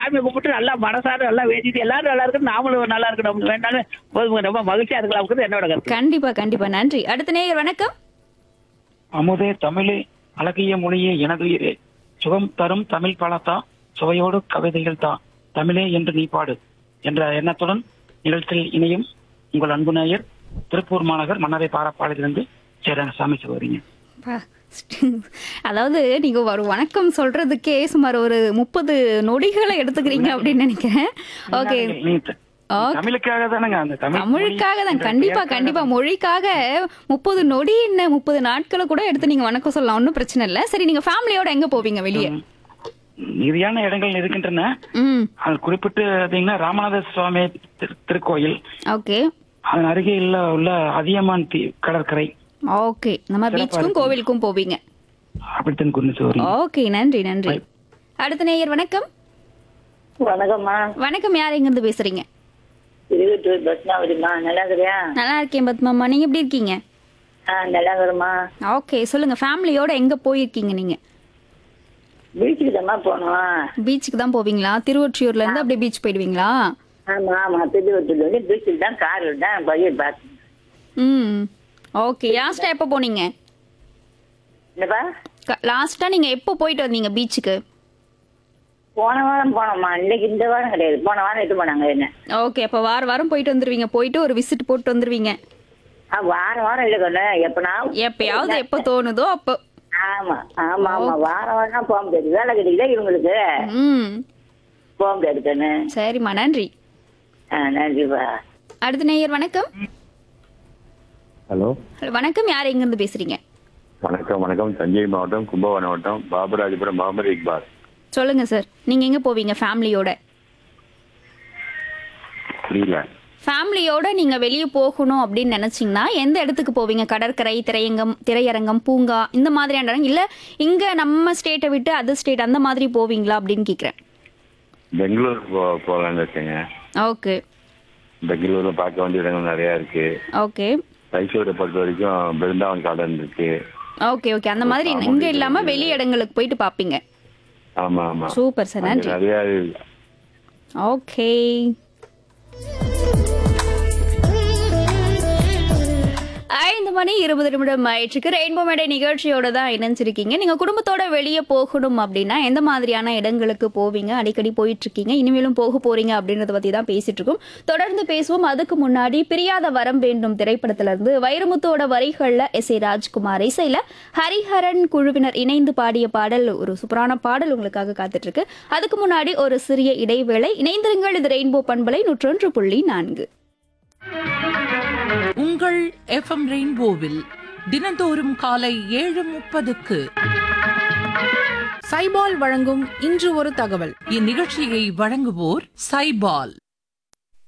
சாமியை கும்பிட்டு நல்லா மனசார நல்லா வேண்டிட்டு எல்லாரும் நல்லா இருக்கணும் நாமளும் நல்லா இருக்கணும் வேண்டாலும் போதும் ரொம்ப மகிழ்ச்சியா இருக்கலாம் என்னோட கருத்து கண்டிப்பா கண்டிப்பா நன்றி அடுத்த நேயர் வணக்கம் அமுதே தமிழே அழகிய மொழியே எனதுயிரே சுகம் தரும் தமிழ் பழத்தா சுவையோடு கவிதைகள் தா தமிழே என்று நீ பாடு என்ற எண்ணத்துடன் நிகழ்ச்சியில் இணையும் உங்கள் அன்பு நேயர் திருப்பூர் மாநகர் மன்னரை பாரப்பாளையிலிருந்து சேரன் சாமி சகோதரிங்க பா, அதாவது நீங்க ஒரு வணக்கம் சொல்றதுக்கே சுமார் ஒரு முப்பது நொடிகளை எடுத்துக்கிறீங்க அப்படின்னு நினைக்கிறேன் ஓகே நீங்க த- Okay. தமிழுக்காக தானங்க அந்த தமிழ் தமிழுக்காக தான் மொழி கண்டிப்பா என்ற கண்டிப்பா மொழிக்காக முப்பது நொடி என்ன முப்பது நாட்களை கூட எடுத்து நீங்க வணக்கம் சொல்லலாம் ஒன்றும் பிரச்சனை இல்ல சரி நீங்க ஃபேமிலியோட எங்க போவீங்க வெளியே மிகுதியான இடங்கள் இருக்கின்றன ம் அது குறிப்பிட்டு பார்த்தீங்கன்னா ராமநாத சுவாமி திரு- திருக்கோயில் ஓகே அதன் அருகே உள்ள உள்ள அதியமான் தீ கடற்கரை ஓகே நம்ம பீச்சுக்கும் கோவிலுக்கும் போவீங்க அப்படித்தான் குறிஞ்சு சகோதரி ஓகே நன்றி நன்றி அடுத்த நேயர் வணக்கம் வணக்கம்மா வணக்கம் யார் எங்க இருந்து பேசுறீங்க திருவட்டூர் பத்மாவதிம்மா நல்லா இருக்கிறியா நல்லா இருக்கேன் பத்மாமா நீங்க எப்படி இருக்கீங்க ஆ நல்லா இருக்கிறம்மா ஓகே சொல்லுங்க ஃபேமிலியோட எங்க போயிருக்கீங்க நீங்க பீச்சுக்கு தாம்மா போனோம் பீச்சுக்கு தான் போவீங்களா திருவொற்றியூர்ல இருந்து அப்படியே பீச் போயிடுவீங்களா ஆமா ஆமா திருவட்டூர்ல வந்து பீச்சுக்கு தான் கார் தான் பையன் பார்த்தேன் ம் ஓகே லாஸ்டா எப்போ போனீங்க என்னப்பா லாஸ்டா நீங்க எப்போ போயிட்டு வந்தீங்க பீச்சுக்கு போன வாரம் போனோம்மா இன்னைக்கு இந்த வாரம் கிடையாது போன வாரம் எட்டு போனாங்க என்ன ஓகே அப்போ வார வாரம் போயிட்டு வந்துருவீங்க போயிட்டு ஒரு விசிட் போட்டு வந்துருவீங்க ஆ, வாரம் வாரம் இல்லை கண்ணு எப்பனா எப்பயாவது எப்போ தோணுதோ அப்போ ஆமா ஆமா ஆமா வாரம் வாரம் தான் போக முடியாது வேலை கிடைக்கல இவங்களுக்கு ம் போக முடியாது கண்ணு சரிம்மா நன்றி ஆ நன்றிப்பா அடுத்த நேயர் வணக்கம் ஹலோ ஹலோ, வணக்கம் யார் எங்க இருந்து பேசுறீங்க வணக்கம் வணக்கம் தஞ்சை மாவட்டம் கும்பகோணம் மாவட்டம் பாபராஜபுரம் முகமது இக்பால் சொல்லுங்க சார் நீங்க எங்க போவீங்க ஃபேமிலியோட புரியல ஃபேமிலியோட நீங்க வெளியே போகணும் அப்படின்னு நினைச்சீங்கன்னா எந்த இடத்துக்கு போவீங்க கடற்கரை திரையங்கம் திரையரங்கம் பூங்கா இந்த மாதிரியான இடம் இல்ல இங்க நம்ம ஸ்டேட்டை விட்டு அதர் ஸ்டேட் அந்த மாதிரி போவீங்களா அப்படின்னு கேக்குறேன் பெங்களூர் போ போகலான்னு இருக்கேங்க ஓகே பெங்களூர்ல பார்க்க வேண்டிய இடங்கள் நிறைய இருக்கு ஓகே மைசூரை பொறுத்த வரைக்கும் பிருந்தாவன் கார்டன் இருக்கு ஓகே ஓகே அந்த மாதிரி இங்க இல்லாம வெளி இடங்களுக்கு போயிட்டு பாப்பீங்க ஆமா ஆமா சூப்பர் சார் அங்க நன்றி நிறைய இருக்கு. ஓகே ஐந்து மணி இருபது நிமிடம் ஆயிடுச்சுக்கு ரெயின்போ மேடை நிகழ்ச்சியோட தான் இணைஞ்சிருக்கீங்க நீங்க குடும்பத்தோட வெளியே போகணும் அப்படின்னா எந்த மாதிரியான இடங்களுக்கு போவீங்க அடிக்கடி போயிட்டு இருக்கீங்க இனிமேலும் போக போறீங்க அப்படின்றத பத்தி தான் பேசிட்டு இருக்கோம் தொடர்ந்து பேசுவோம் அதுக்கு முன்னாடி பிரியாத வரம் வேண்டும் திரைப்படத்துல இருந்து வைரமுத்தோட வரிகள்ல எஸ் ஏ ராஜ்குமார் இசையில ஹரிஹரன் குழுவினர் இணைந்து பாடிய பாடல் ஒரு சூப்பரான பாடல் உங்களுக்காக காத்துட்டு இருக்கு அதுக்கு முன்னாடி ஒரு சிறிய இடைவேளை இணைந்திருங்கள் இது ரெயின்போ பண்பலை நூற்றொன்று புள்ளி நான்கு உங்கள் எஃப்எம் ரெயின்போவில் தினந்தோறும் காலை ஏழு முப்பதுக்கு சைபால் வழங்கும் இன்று ஒரு தகவல் இந்நிகழ்ச்சியை வழங்குவோர் சைபால்